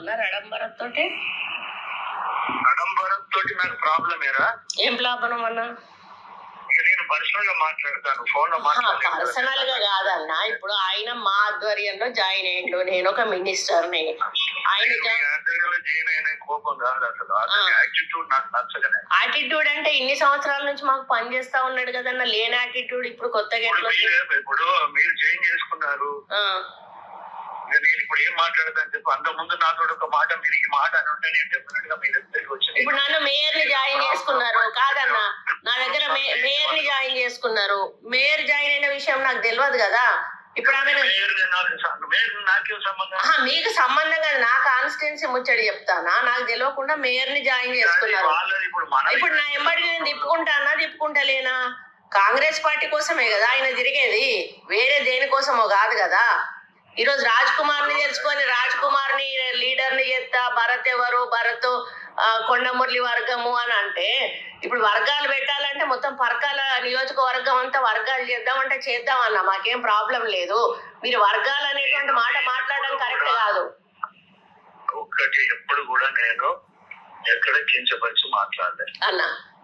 అన్న రడంబరం తోటి ఆడంబరం తోటి నాకు ప్రాబ్లం ఏరా ఏం లాభం అన్న ఇక నేను పర్సనల్ గా మాట్లాడతాను ఫోన్ లో పర్సనల్ గా కాదన్న ఇప్పుడు ఆయన మా ఆధ్వర్యంలో జాయిన్ అయ్యిండు నేను ఒక మినిస్టర్ని ఆయన జా- జాయిన్ అయిన కోపం కాదు అసలు ఆ. యాటిట్యూడ్ నాకు నచ్చగానే యాటిట్యూడ్ అంటే ఇన్ని సంవత్సరాల నుంచి మాకు పని చేస్తా ఉన్నాడు కదన్న లేని యాటిట్యూడ్ ఇప్పుడు కొత్తగా ఇప్పుడు ఎట్లా వచ్చింది? మీరే ఇప్పుడు మీరు జాయిన్ చేసుకున్నారు ఆ, ఇక నేను ఇప్పుడు ఏం మాట్లాడతాను చెప్పి అంత ముందు నాతో ఒక మాట మీరు ఈ మాట అని ఉంటే నేను డెఫినెట్ గా మీ దగ్గరికి వచ్చి ఇప్పుడు నన్ను మేయర్ ని జాయిన్ చేసుకున్నారు కాదన్న నా దగ్గర మేయర్ ని జాయిన్ చేసుకున్నారు మేయర్ జాయిన్ అయిన విషయం నాకు తెలియదు కదా ఇప్పుడు ఆమె మేయర్ నాకు సం- మేయర్ నాకేం సంబంధం ఆహా, మీకు సంబంధం కాదు నా కాన్స్టిట్యున్సీ ముచ్చడి చెప్తానా నాకు తెలియకుండా మేయర్ ని జాయిన్ చేసుకున్నారు వాళ్ళది ఇప్పుడు మన ఇప్పుడు నా ఎంబడి నేను తిప్పుకుంటానా తిప్పుకుంటలేనా కాంగ్రెస్ పార్టీ కోసమే కదా ఆయన తిరిగేది వేరే దేనికోసమో కాదు కదా ఈరోజు రాజ్ కుమార్ ని తెలుసుకొని రాజ్ కుమార్ ని లీడర్ ని చేస్తా భరత్ ఎవరు భరత్ ఆ, కొండమురళి వర్గము అని అంటే ఇప్పుడు వర్గాలు పెట్టాలంటే మొత్తం పరకాల నియోజకవర్గం అంతా వర్గాలు చేద్దామంటే చేద్దామన్న మాకేం ప్రాబ్లం లేదు మీరు వర్గాలు అనేటువంటి మాట మాట్లాడడం కరెక్ట్ కాదు ఒక్కటి ఎప్పుడు కూడా నేను ఎక్కడ కించపరిచి మాట్లాడలేదు అన్న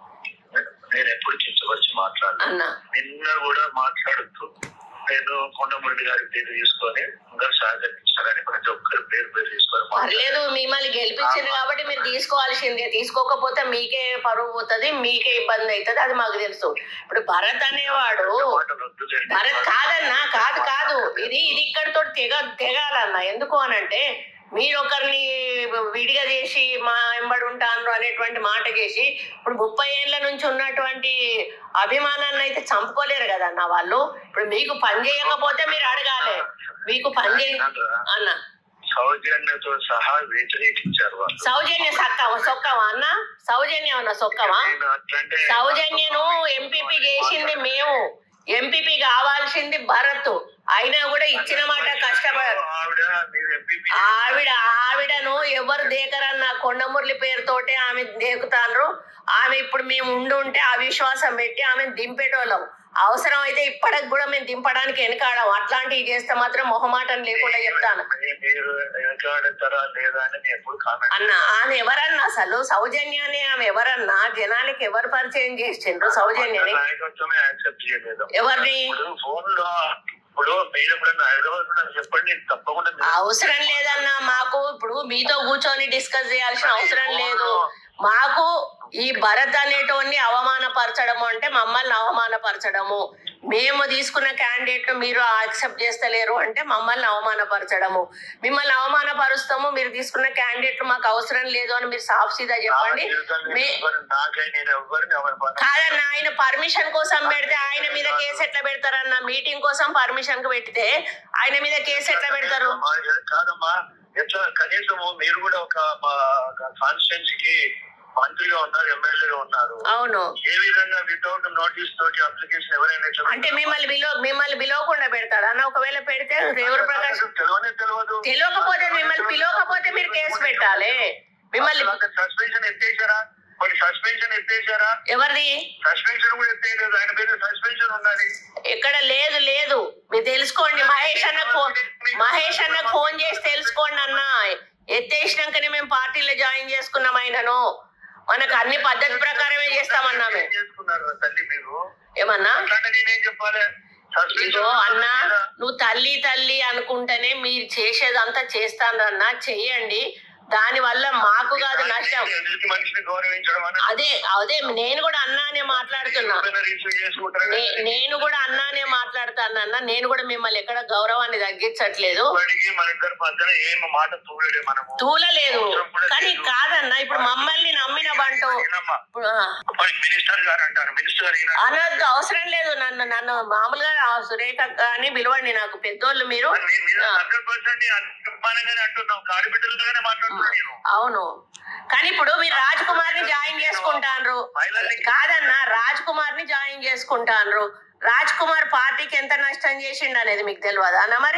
నేను ఎప్పుడు కించపరిచి మాట్లాడలేదు అన్న నిన్న కూడా మాట్లాడుతూ నేను కొండమురళి గారి పేరు తీసుకొని ఇంకా సహకరించాలని ప్రతి ఒక్కరి పేరు పేరు తీసుకొని మాట్లాడాను. పర్లేదు మిమ్మల్ని గెలిపించింది కాబట్టి మీరు తీసుకోవాల్సిందే తీసుకోకపోతే మీకే పరువు పోతుంది మీకే ఇబ్బంది అవుతుంది అది మాకు తెలుసు ఇప్పుడు భరత్ అనేవాడు మాటలు వద్దులేండి. భరత్ కాదన్నా కాదు కాదు ఇది ఇది ఇక్కడితో తెగ తెగాలన్న ఎందుకు అనంటే మీరు ఒకరిని విడిగా చేసి మా వెంబడి ఉంటాను అనేటువంటి మాట చేసి ఇప్పుడు ముప్పై ఏళ్ళ నుంచి ఉన్నటువంటి అభిమానాన్ని అయితే చంపుకోలేరు కదన్న వాళ్ళు ఇప్పుడు మీకు పని చేయకపోతే మీరు అడగాలి మీకు పని చేయ అన్న సౌజన్యతో సహా వ్యతిరేకించారు వాళ్ళు సౌజన్య సక్కవా సొక్కవా అన్న సౌజన్యం అన్న సొక్కవా నేను అట్లంటే సౌజన్యను ఎంపీపీ చేసింది మేము ఎంపీపీ కావాల్సింది భరత్ అయినా కూడా ఇచ్చిన మాట కష్టపడారు ఆవిడ మీరు ఎంపీపీ ఆవిడ ఆవిడను ఎవరు దేకరన్న కొండమురళి పేరుతోటే ఆమె దేకుతాండ్రు ఆమె ఇప్పుడు మేము ఉండి ఉంటే అవిశ్వాసం పెట్టి ఆమెను దింపేటోళ్ళం అవసరం అయితే ఇప్పటికి కూడా మేము దింపడానికి వెనకాడం అట్లాంటివి చేస్తే మాత్రం మొహమాటం లేకుండా చెప్తాను మీరు వెనకాడతారా లేదా అని నేను ఎప్పుడు కామెంట్ అన్న ఆమె ఎవరన్నా అసలు సౌజన్యాన్ని ఆమె ఎవరన్నా జనానికి ఎవరు పరిచయం చేసిండ్రు సౌజన్యని నాయకత్వమే యాక్సెప్ట్ చేయలేదు ఎవరిని ఇప్పుడు ఫోన్ లో ఇప్పుడు మీరు ఎప్పుడన్నా హైదరాబాద్ లో చెప్పండి నేను తప్పకుండా మీ- అవసరం లేదన్నా మాకు ఇప్పుడు మీతో కూర్చొని డిస్కస్ చేయాల్సిన అవసరం లేదు మాకు ఈ భరత్ అనేటోన్ని అవమానపరచడము అంటే మమ్మల్ని అవమానపరచడము మేము తీసుకున్న క్యాండిడేట్ మీరు యాక్సెప్ట్ చేస్తలేరు అంటే మమ్మల్ని అవమానపరచడము మిమ్మల్ని అవమానపరుస్తాము మీరు తీసుకున్న క్యాండిడేట్ మాకు అవసరం లేదు అని మీరు సాఫ్ సీదా చెప్పండి నా జీవితంలో మే ఎవరు- నాకై నేను ఎవరిని ఎవరి పని కాదన్న ఆయన పర్మిషన్ కోసం పెడితే ఆయన మీద కేసు ఎట్లా పెడతారన్న మీటింగ్ కోసం పర్మిషన్ కు పెడితే ఆయన మీద కేసు ఎట్లా పెడతారు అమ్మా, ఏ- కాదమ్మా ఎట్లా కనీసం మీరు కూడా ఒక కాన్స్టిట్యున్సీకి మంత్రిగా ఉన్నారు ఎమ్మెల్యేగా ఉన్నారు అవును ఏ విధంగా వితౌట్ నోటీస్ తోటి అప్లికేషన్ ఎవరైనా ఎట్లా అంటే మిమ్మల్ని బిలో మిమ్మల్ని పిలవకుండా పెడతాడు అన్న ఒకవేళ పెడితే రేవూరు ప్రకాష్ తెలియనే తెలియదు తెలియకపోతే మిమ్మల్ని పిలవకపోతే మీరు కేసు పెట్టాలి మిమ్మల్ని సస్పెన్షన్ ఎత్తేసారా కొన్ని సస్పెన్షన్ ఎత్తేసారా ఎవరిది సస్పెన్షన్ కూడా ఎత్తేయలేదు ఆయన పేరు సస్పెన్షన్ ఉన్నది ఎక్కడ లేదు లేదు మీరు తెలుసుకోండి మహేష్ అన్న ఫోన్ మహేష్ అన్నకు ఫోన్ చేసి తెలుసుకోండి అన్న ఎత్తేసినాకనే మేము పార్టీలో జాయిన్ చేసుకున్నాం ఆయనను మనకు అన్ని పద్ధతి ప్రకారమే చేస్తామన్నా మేము ఏం చేసుకున్నారు తల్లి మీరు ఏమన్నా అట్లాంటి నేనేం చెప్పాలి ఇదిగో అన్నా నువ్వు తల్లి తల్లి అనుకుంటేనే మీరు చేసేదంతా చేస్తానన్నా చెయ్యండి దాని వల్ల మాకు కాదు నష్టం ఎదుటి మనిషిని గౌరవించడం అని అదే అదే నేను కూడా అన్నానే మాట్లాడుతున్నా ఎవరైనా రిసీవ్ చేసుకుంటారు నే- నేను కూడా అన్నానే మాట్లాడతానన్నా నేను కూడా మిమ్మల్ని ఎక్కడ గౌరవాన్ని తగ్గించట్లేదు ఇప్పటికీ మన ఇద్దరు మధ్యన ఏం మాట తూలడే మనము తూలలేదు కానీ కాదన్నా ఇప్పుడు మమ్మల్ని నమ్మిన బంటు ఏనమ్మా? ఇప్పుడు, ఆ, మరి మినిస్టర్ గారు అంటారు మినిస్టర్ గారు ఈయన- అనొద్దు అవసరం లేదు నన్ను నన్ను మామూలుగా ఆ సురేఖ అని పిలవండి నాకు పెద్దోళ్ళు మీరు మరి మీ- మీరు ఆ. హండ్రెడ్ పర్సెంట్ అభిమానంగానే అంటున్నాం కాడి బిడ్డలుగానే మాట్లాడుతున్నాను నేను అవును కానీ ఇప్పుడు మీరు రాజ్ కుమార్ ని జాయిన్ చేసుకుంటాన్రు కాదన్నా రాజ్ కుమార్ ని జాయిన్ చేసుకుంటాన్రు రాజ్ కుమార్ పార్టీకి ఎంత నష్టం చేసిండు అనేది మీకు తెలియదా అన్న మరి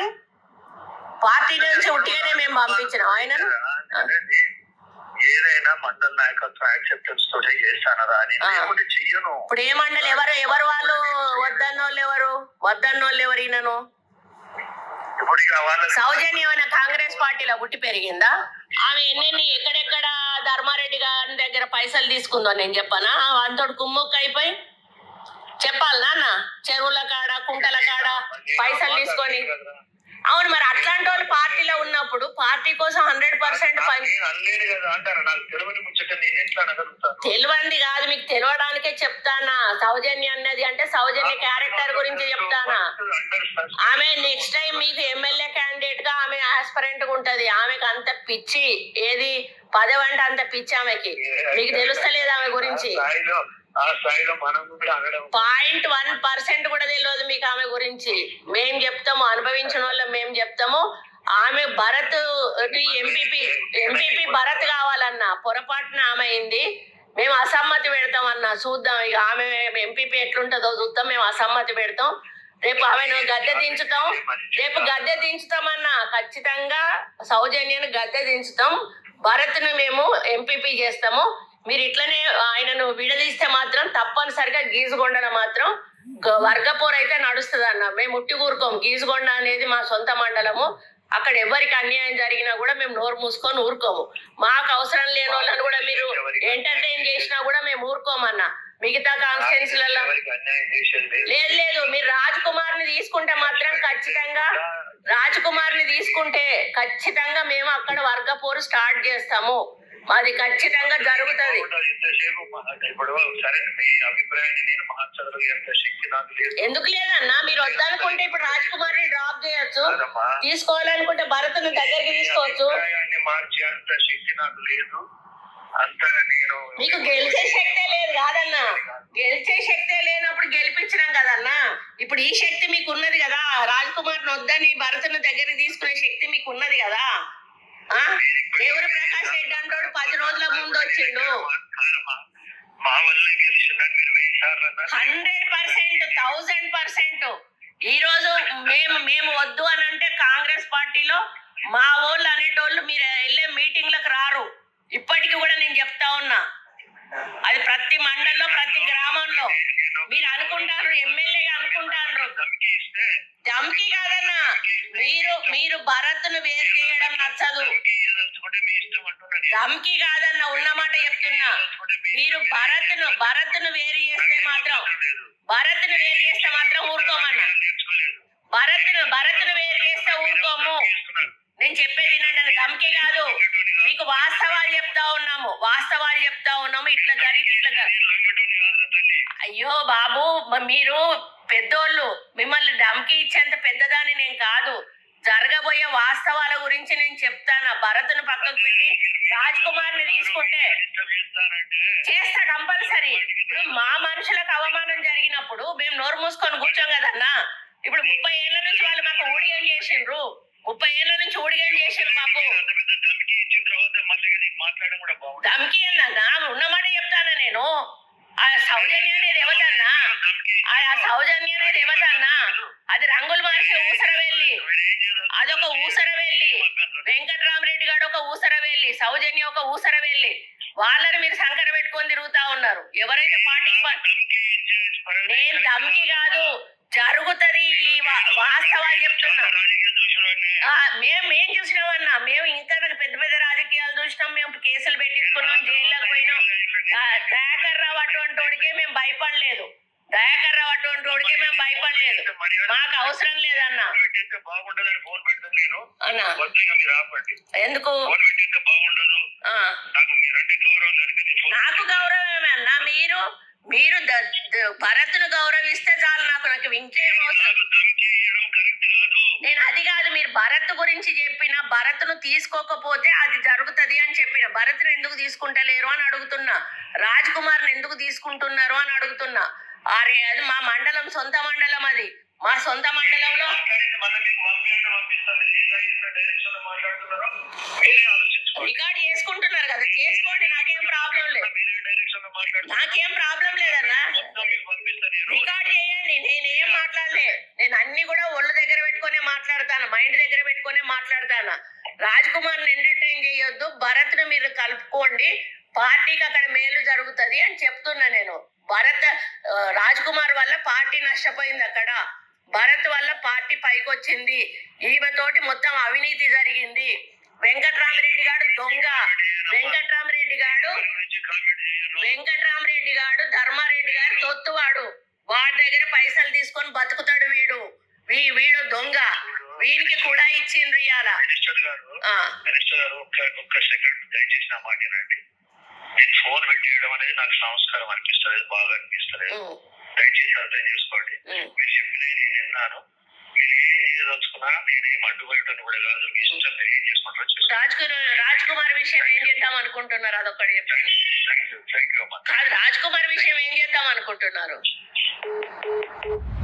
పార్టీ నుంచి ఉట్టిగానే మేము పంపించినాం ఆయనను అనేది ఏదైనా మండల నాయకత్వం యాక్సెప్టెన్స్ తోటే చేస్తానరా అని ఆ. లేకుంటే చెయ్యను ఇప్పుడు ఏ మండలి ఎవరు ఎవరు వాళ్ళు వద్దన్నోళ్ళు ఎవరు వద్దన్నోళ్ళు ఎవరు ఈయనను ఇప్పుడు ఇక వాళ్ళ సౌజన్యం అనే కాంగ్రెస్ పార్టీలో పుట్టి పెరిగిందా ఆమె ఎన్నెన్ని ఎక్కడెక్కడ ధర్మారెడ్డి గారి దగ్గర పైసలు తీసుకుందో నేను చెప్పనా అంతటి కుమ్ముక్క అయిపోయి చెప్పాలి నాన్న చెరువుల కాడ కుంటల కాడ పైసలు తీసుకొని అవును మరి అట్లాంటి వాళ్ళు పార్టీలో ఉన్నప్పుడు పార్టీ కోసం హండ్రెడ్ పర్సెంట్ నేను అనలేను కదా అంటారు నాకు తెలియని ముచ్చట నేను ఎట్లా అనగలుగుతాను తెలియంది కాదు మీకు తెలియడానికే చెప్తానా సౌజన్య అన్నది అంటే సౌజన్య క్యారెక్టర్ గురించి చెప్తానా ఆమె నెక్స్ట్ టైం మీకు ఎమ్మెల్యే క్యాండిడేట్ గా ఆమె ఆస్పరెంట్ గా ఉంటది ఆమెకు అంత పిచ్చి ఏది పదవి అంటే అంత పిచ్చి ఆమెకి మీకు తెలుస్తలేదు ఆమె గురించి ఆ స్థాయిలో ఆ స్థాయిలో మనం కూడా అనడం పాయింట్ వన్ పర్సెంట్ కూడా తెలియదు మీకు ఆమె గురించి మేం చెప్తాము అనుభవించిన వాళ్ళం మేము చెప్తాము ఆమె భరత్ ఎంపీపీ ఎంపీపీ భరత్ కావాలన్నా పొరపాటున ఆమె అయింది మేము అసమ్మతి పెడతామన్నా చూద్దాం ఇక ఆమె ఎంపీపీ ఎట్లుంటుందో చూద్దాం మేము అసమ్మతి పెడతాం రేపు ఆమెను గద్దె దించుతాం రేపు గద్దె దించుతామన్నా ఖచ్చితంగా సౌజన్యను గద్దె దించుతాం భరత్ను మేము ఎంపీపీ చేస్తాము మీరు ఇట్లనే ఆయనను విడదీస్తే మాత్రం తప్పనిసరిగా గీజుగొండలో మాత్రం గ- వర్గపోరు అయితే నడుస్తుంది అన్న మేము ఉట్టి ఊరుకోం గీజుగొండ అనేది మా సొంత మండలము అక్కడ ఎవరికి అన్యాయం జరిగినా కూడా మేము నోరు మూసుకొని ఊరుకోము మాకు అవసరం లేని వాళ్ళని కూడా మీరు ఎంటర్టైన్ చేసినా కూడా మేము ఊరుకోమన్న మిగతా కాన్స్టిట్యున్సీలలో ఎవరికి అన్యాయం చేసేది లేదు. లేదు లేదు మీరు రాజ్ కుమార్ ని తీసుకుంటే మాత్రం ఖచ్చితంగా రాజ్ కుమార్ ని తీసుకుంటే ఖచ్చితంగా మేము అక్కడ వర్గ పోరు స్టార్ట్ చేస్తాము మాది ఖచ్చితంగా జరుగుతది ఎంతసేపు మా- ఇప్పుడు సరే మీ అభిప్రాయాన్ని నేను మార్చగలిగేంత శక్తి నాకు లేదు ఎందుకు లేదన్నా మీరు వద్దనుకుంటే ఇప్పుడు రాజ్ కుమార్ ని డ్రాప్ చేయొచ్చు కాదమ్మా. తీసుకోవాలనుకుంటే భరత్ను దగ్గరికి మీ తీసుకోవచ్చు అభిప్రాయాన్ని మార్చే అంత శక్తి నాకు లేదు అంత నేను మీకు గెలిచే శక్తే లేదు కాదన్నా గెలిచే శక్తే లేనప్పుడు గెలిపించినాం కదన్నా ఇప్పుడు ఈ శక్తి మీకు ఉన్నది కదా రాజ్ కుమార్ వద్దని భరత్ను దగ్గరికి తీసుకునే శక్తి మీకు ఉన్నది కదా ఆ దేవుడు ప్రకాష్ రెడ్డి అంటాడు పది రోజుల ముందు వచ్చిండు కాదమ్మా. మా వల్ల గెలిచిందని మీరు వెయ్యి సార్లు అన్నారు హండ్రెడ్ పర్సెంట్ థౌజండ్ పర్సెంట్ ఈ రోజు మేము మేము వద్దు అని అంటే కాంగ్రెస్ పార్టీలో మా వాళ్ళు అనేటోళ్ళు మీరు వెళ్ళే మీటింగ్లకు రారు ఇప్పటికి కూడా నేను చెప్తా ఉన్నా అది ప్రతి మండలంలో ప్రతి గ్రామంలో మీరు అనుకుంటారు ఎమ్మెల్యేగా అనుకుంటారు ధమ్కి ఇస్తే ధమ్కి కాదన్నా మీరు మీరు భరత్ను వేరు చేయడం నచ్చదు ధమ్కి ఇవ్వదలుచుకుంటే మీ ఇష్టం అంటున్నా నేను. ధమ్కి కాదన్న ఉన్న మాట చెప్తున్నా మీరు భరత్ను భరత్ను వేరు చేస్తే మాత్రం లేదు. భరత్ను వేరు చేస్తే మాత్రం ఊరుకోమన్నా నేర్చుకోలేదు భరత్ను భరత్ను వేరు చేస్తే ఊరుకోము చేస్తున్నారు. నేను చెప్పేది వినండి అది ధమ్కి కాదు మీకు వాస్తవాలు చెప్తా ఉన్నాము వాస్తవాలు చెప్తా ఉన్నాము ఇట్లా జరిగి ఇట్లా జరి- నేను లొంగటోని కాదురా తల్లి అయ్యో బాబు మ- మీరు పెద్దోళ్ళు మిమ్మల్ని ధమ్కి ఇచ్చేంత పెద్దదాన్ని నేను కాదు జరగబోయే వాస్తవాల గురించి నేను చెప్తాను భరత్ను పక్కకు పెట్టి రాజ్ కుమార్ ని తీసుకుంటే డిస్టర్బ్ చేస్తానంటే చేస్తా కంపల్సరీ ఇప్పుడు మా మనుషులకు అవమానం జరిగినప్పుడు మేము నోరు మూసుకొని కూర్చోం కదన్నా ఇప్పుడు ముప్పై ఏళ్ల నుంచి వాళ్ళు మాకు ఊడిగం చేసిండ్రు ముప్పై ఏళ్ల నుంచి ఊడిగం చేసిండ్రు మాకు అంత పెద్ద ధమ్కి ఇచ్చిన తర్వాత మళ్ళీ నీకు మాట్లాడడం కూడా బాగుంటుంది ధమ్కి అన్నా ఉన్నమాట చెప్తాను నేను ఆ సౌజన్య అనేది ఎవతన్నా ధమ్కి ఆ ఆ సౌజన్య అనేది ఎవతన్నా అది రంగులు మార్చే ఊసర వెళ్ళి ఏం చేయాలి అదొక ఊసర వెళ్ళి వెంకట్రామరెడ్డి గారు ఒక ఊసర వెళ్ళి సౌజన్య ఒక ఊసర వెళ్ళి వాళ్ళని మీరు సంకర పెట్టుకొని తిరుగుతా ఉన్నారు ఎవరైతే పార్టీకి ప- ధమ్కి ఇచ్చే నేను దమ్కి కాదు జరుగుతది ఈ వా- వాస్తవాలు చెప్తున్నా రాజకీయం చూసినవాడిని ఆ, మేము మేం చూసినామన్నా మేము ఇంకా నాకు పెద్ద పెద్ద రాజకీయాలు చూసినాం మేము కేసులు పెట్టించుకున్నాం జైల్లోకి పోయినాం దా- దయాకర్ రావు అటువంటి వాడికే మేము భయపడలేదు దయాకర్ రావు అటువంటి వాడికే మేము భయపడలేదు మాకు అవసరం లేదన్న ఫోన్ పెట్టేస్తే బాగుండదని ఫోన్ పెడతాను నేను అన్న వద్దు ఇక మీరు ఆపండి ఎందుకు ఫోన్ పెట్టేస్తే బాగుండదు ఆ, నాకు మీరంటే గౌరవం కనుక నేను ఫోన్ నాకు గౌరవమే అన్న మీరు మీరు ద- ద- భరత్ను గౌరవిస్తే చాలు నాకు నాకు ఇంకేం అవసరం నాకు ధమ్కి ఇవ్వడం కరెక్ట్ కాదు నేను అది కాదు మీరు భరత్ గురించి చెప్పిన భరత్ను తీసుకోకపోతే అది జరుగుతది అని చెప్పిన భరత్ను ఎందుకు తీసుకుంటలేరు అని అడుగుతున్నా రాజ్ కుమార్ని ఎందుకు తీసుకుంటున్నారు అని అడుగుతున్నా అరే అది మా మండలం సొంత మండలం అది మా సొంత మండలంలో మాట్లాడింది మళ్ళీ మీకు పంపించండి పంపిస్తాను నేను ఏ రైతు డైరెక్షన్ లో మాట్లాడుతున్నారో మీరే ఆలోచించుకోండి రికార్డ్ చేసుకుంటున్నారు కదా చేసుకోండి నాకేం ప్రాబ్లం లేదు మీరే డైరెక్షన్ లో మాట్లాడుతున్నారు నాకేం ప్రాబ్లం లేదన్నా మొత్తం మీకు పంపిస్తాను నేను రికార్డ్ చేయండి నేను ఏం మాట్లాడలే నేను అన్ని కూడా ఒళ్ళు దగ్గర పెట్టుకునే మాట్లాడతాను మైండ్ దగ్గర పెట్టుకునే మాట్లాడతాను రాజ్ కుమార్ ఎంటర్టైన్ చేయొద్దు భరత్ ను మీరు కలుపుకోండి పార్టీకి అక్కడ మేలు జరుగుతది అని చెప్తున్నా నేను భరత్ ఆ, రాజ్ కుమార్ వల్ల పార్టీ నష్టపోయింది అక్కడ భరత్ వల్ల పార్టీ పైకొచ్చింది ఈమెతోటి మొత్తం అవినీతి జరిగింది వెంకట్రామరెడ్డి గారు దొంగ వెంకట్రామరెడ్డి గారు గురించి కామెంట్ చేయను వెంకట్రామరెడ్డి గారు ధర్మారెడ్డి గారు తొత్తువాడు వాడి దగ్గర పైసలు తీసుకొని బతుకుతాడు వీడు వీ వీడు దొంగ వీనికి కూడా ఇచ్చిండ్రు ఇవాళ మినిస్టర్ గారు ఆ, మినిస్టర్ గారు ఒక్క ఒక్క సెకండ్ దయచేసి నా మాట వినండి నేను ఫోన్ పెట్టేయడం అనేది నాకు సంస్కారం అనిపిస్తలేదు బాగా అనిపిస్తలేదు ఉమ్, దయచేసి అర్థం చేసుకోండి ఉమ్. మీరు చెప్పిన నేను విన్నాను మీరు ఏం చేయదలుచుకున్నా నేనేం అడ్డుపడటం కూడా కాదు మీ ఇష్టం మీరు ఏం చేసుకుంటారో చేసుకోండి రాజ్ కుమార్ రాజ్ కుమార్ విషయం ఏం చేద్దాం అనుకుంటున్నారు అదొకటి చెప్పండి థ్యాంక్ యూ థ్యాంక్ యూ అమ్మా కాదు రాజ్ కుమార్ విషయం ఏం చేద్దాం అనుకుంటున్నారు